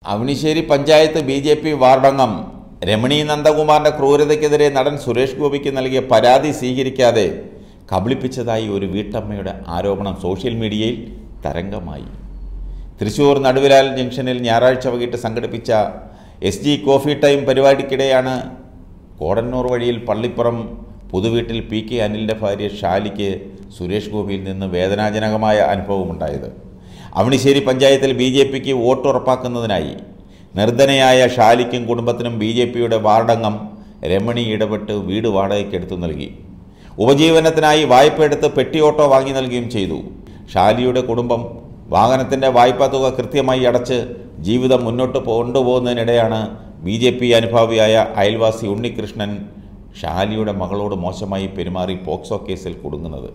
Avanissery panchayat B J P വാർഡംഗം രമണി നന്ദകുമാറിന്റെ ക്രൂരതയ്ക്കെതിരെ നടൻ സുരേഷ് ഗോപിക്ക് നൽകിയ പരാതി സ്വീകരിക്കാതെ കബളിപ്പിച്ചതായി ഒരു വീട്ടമ്മയുടെ ആരോപണം സോഷ്യൽ മീഡിയയിൽ തരംഗമായി തൃശൂർ നടുവിലാൽ ജംഗ്ഷനിൽ ഞായറാഴ്ച വൈകിട്ട് സംഘടിപ്പിച്ച എസ് ജി കോഫി ടൈം പരിപാടിക്കിടെയാണ് കോടന്നൂർ വഴിയിൽ പള്ളിപ്പുറം പുതുവീട്ടിൽ പി കെ അനിലിൻ്റെ ഭാര്യ ഷാലിക്ക് സുരേഷ് ഗോപിയിൽ നിന്ന് വേദനാജനകമായ അനുഭവമുണ്ടായത് അവണിശ്ശേരി പഞ്ചായത്തിൽ ബി ജെ പിക്ക് വോട്ട് ഉറപ്പാക്കുന്നതിനായി നിർധനയായ ഷാലിക്കും കുടുംബത്തിനും ബി ജെ പിയുടെ വാർഡംഗം രമണി ഇടപെട്ട് വീട് വാടകയ്ക്ക് എടുത്തു നൽകി ഉപജീവനത്തിനായി വായ്പ എടുത്ത് പെട്ടി ഓട്ടോ വാങ്ങി നൽകുകയും ചെയ്തു ഷാലിയുടെ കുടുംബം വാഹനത്തിൻ്റെ വായ്പാ തുക കൃത്യമായി അടച്ച് ജീവിതം മുന്നോട്ട് കൊണ്ടുപോകുന്നതിനിടെയാണ് ബി ജെ പി അനുഭാവിയായ അയൽവാസി ഉണ്ണികൃഷ്ണൻ ഷാലിയുടെ മകളോട് മോശമായി പെരുമാറി പോക്സോ കേസിൽ കുടുങ്ങുന്നത്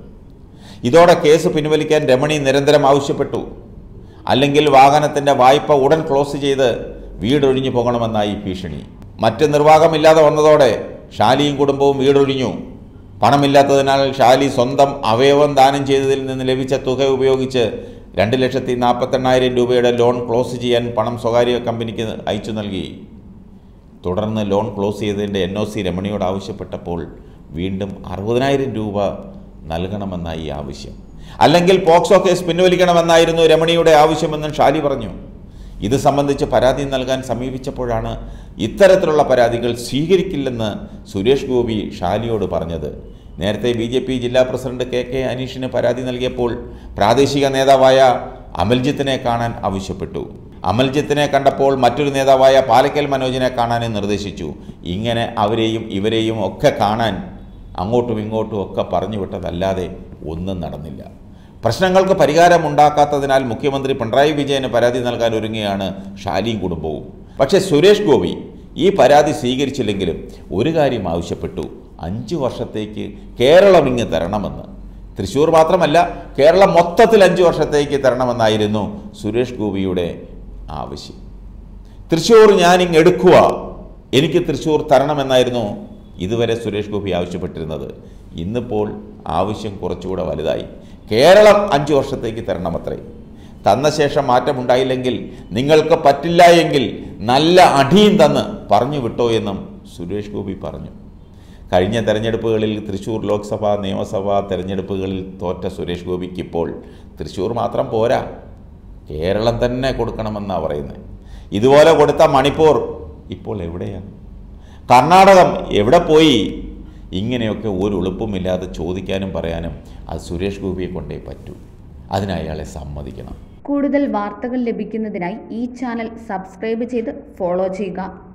ഇതോടെ കേസ് പിൻവലിക്കാൻ രമണി നിരന്തരം ആവശ്യപ്പെട്ടു അല്ലെങ്കിൽ വാഹനത്തിൻ്റെ വായ്പ ഉടൻ ക്ലോസ് ചെയ്ത് വീടൊഴിഞ്ഞു പോകണമെന്നായി ഭീഷണി മറ്റ് നിർവാഹമില്ലാതെ വന്നതോടെ ഷാലിയും കുടുംബവും വീടൊഴിഞ്ഞു പണമില്ലാത്തതിനാൽ ഷാലി സ്വന്തം അവയവം ദാനം ചെയ്തതിൽ നിന്ന് ലഭിച്ച തുക ഉപയോഗിച്ച് രണ്ട് ലക്ഷത്തി നാൽപ്പത്തെണ്ണായിരം രൂപയുടെ ലോൺ ക്ലോസ് ചെയ്യാൻ പണം സ്വകാര്യ കമ്പനിക്ക് അയച്ചു നൽകി തുടർന്ന് ലോൺ ക്ലോസ് ചെയ്തതിൻ്റെ എൻ ഒ സി രമണിയോട് ആവശ്യപ്പെട്ടപ്പോൾ വീണ്ടും അറുപതിനായിരം രൂപ നൽകണമെന്നായി ആവശ്യം അല്ലെങ്കിൽ പോക്സോ കേസ് പിൻവലിക്കണമെന്നായിരുന്നു രമണിയുടെ ആവശ്യമെന്നും ഷാലി പറഞ്ഞു ഇത് സംബന്ധിച്ച് പരാതി നൽകാൻ സമീപിച്ചപ്പോഴാണ് ഇത്തരത്തിലുള്ള പരാതികൾ സ്വീകരിക്കില്ലെന്ന് സുരേഷ് ഗോപി ഷാലിയോട് പറഞ്ഞത് നേരത്തെ ബി ജെ പി ജില്ലാ പ്രസിഡന്റ് കെ കെ അനീഷിന് പരാതി നൽകിയപ്പോൾ പ്രാദേശിക നേതാവായ അമൽജിത്തിനെ കാണാൻ ആവശ്യപ്പെട്ടു അമൽജിത്തിനെ കണ്ടപ്പോൾ മറ്റൊരു നേതാവായ പാലക്കൽ മനോജിനെ കാണാനും നിർദ്ദേശിച്ചു ഇങ്ങനെ അവരെയും ഇവരെയും ഒക്കെ കാണാൻ അങ്ങോട്ടും ഇങ്ങോട്ടും ഒക്കെ പറഞ്ഞു വിട്ടതല്ലാതെ ഒന്നും നടന്നില്ല പ്രശ്നങ്ങൾക്ക് പരിഹാരമുണ്ടാക്കാത്തതിനാൽ മുഖ്യമന്ത്രി പിണറായി വിജയന് പരാതി നൽകാൻ ഒരുങ്ങുകയാണ് ഷാലിയും കുടുംബവും പക്ഷേ സുരേഷ് ഗോപി ഈ പരാതി സ്വീകരിച്ചില്ലെങ്കിലും ഒരു കാര്യം ആവശ്യപ്പെട്ടു അഞ്ച് വർഷത്തേക്ക് കേരളം ഇങ്ങ് തരണമെന്ന് തൃശ്ശൂർ മാത്രമല്ല കേരളം മൊത്തത്തിൽ അഞ്ച് വർഷത്തേക്ക് തരണമെന്നായിരുന്നു സുരേഷ് ഗോപിയുടെ ആവശ്യം തൃശ്ശൂർ ഞാനിങ് എടുക്കുക എനിക്ക് തൃശ്ശൂർ തരണമെന്നായിരുന്നു ഇതുവരെ സുരേഷ് ഗോപി ആവശ്യപ്പെട്ടിരുന്നത് ഇന്നിപ്പോൾ ആവശ്യം കുറച്ചുകൂടെ വലുതായി കേരളം അഞ്ച് വർഷത്തേക്ക് തരണമത്രേ തന്ന ശേഷം മാറ്റമുണ്ടായില്ലെങ്കിൽ നിങ്ങൾക്ക് പറ്റില്ല എങ്കിൽ നല്ല അടിയും തന്ന് പറഞ്ഞു വിട്ടോ എന്നും സുരേഷ് ഗോപി പറഞ്ഞു കഴിഞ്ഞ തെരഞ്ഞെടുപ്പുകളിൽ തൃശ്ശൂർ ലോക്സഭാ നിയമസഭാ തെരഞ്ഞെടുപ്പുകളിൽ തോറ്റ സുരേഷ് ഗോപിക്ക് ഇപ്പോൾ തൃശ്ശൂർ മാത്രം പോരാ കേരളം തന്നെ കൊടുക്കണമെന്നാണ് പറയുന്നത് ഇതുപോലെ കൊടുത്ത മണിപ്പൂർ ഇപ്പോൾ എവിടെയാണ് കർണാടകം എവിടെ പോയി ഇങ്ങനെയൊക്കെ ഒരു എളുപ്പമില്ലാതെ ചോദിക്കാനും പറയാനും അത് സുരേഷ് ഗോപിയെ കൊണ്ടേ പറ്റൂ അതിന് അയാളെ സമ്മതിക്കണം കൂടുതൽ വാർത്തകൾ ലഭിക്കുന്നതിനായി ഈ ചാനൽ സബ്സ്ക്രൈബ് ചെയ്ത് ഫോളോ ചെയ്യുക